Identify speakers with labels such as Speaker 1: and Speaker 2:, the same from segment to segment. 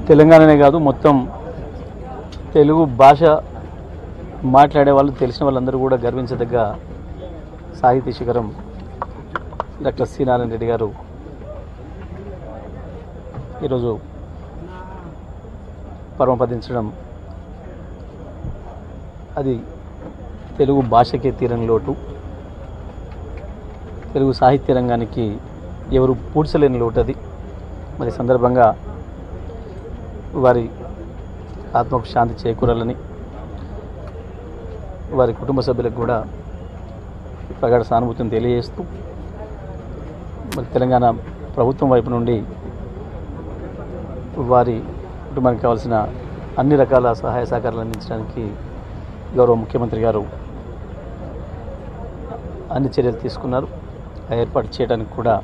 Speaker 1: తెలంగాణనే కాదు మొత్తం తెలుగు భాష మాట్లాడే వాళ్ళు తెలిసిన వాళ్ళందరూ కూడా గర్వించదగ్గ సాహితీ శిఖరం డాక్టర్ సి నారాయణ రెడ్డి గారు ఈరోజు పరమపదించడం అది తెలుగు భాషకే తీరని లోటు తెలుగు సాహిత్య రంగానికి ఎవరు పూడ్చలేని లోటు అది మరి ఈ సందర్భంగా వారి ఆత్మకు శాంతి చేకూరాలని వారి కుటుంబ సభ్యులకు కూడా ప్రగాఢ సానుభూతిని తెలియజేస్తూ మరి తెలంగాణ ప్రభుత్వం వైపు నుండి వారి కుటుంబానికి కావాల్సిన అన్ని రకాల సహాయ సహకారాలు అందించడానికి గౌరవ ముఖ్యమంత్రి గారు అన్ని చర్యలు తీసుకున్నారు ఆ ఏర్పాటు చేయడానికి కూడా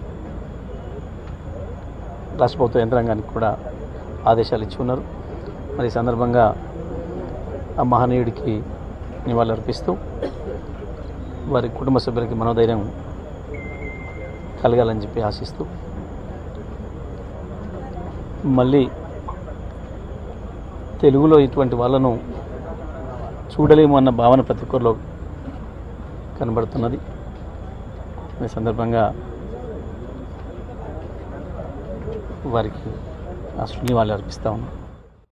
Speaker 1: రాష్ట్ర ప్రభుత్వ యంత్రాంగానికి కూడా ఆదేశాలు ఇచ్చి ఉన్నారు మరి ఈ సందర్భంగా ఆ మహనీయుడికి నివాళులు అర్పిస్తూ వారి కుటుంబ సభ్యులకి మనోధైర్యం కలగాలని చెప్పి ఆశిస్తూ మళ్ళీ తెలుగులో ఇటువంటి వాళ్ళను చూడలేము అన్న భావన ప్రతి ఒక్కరిలో కనబడుతున్నది ఈ సందర్భంగా వారికి ఆ నివాళులు అర్పిస్తా ఉన్నాం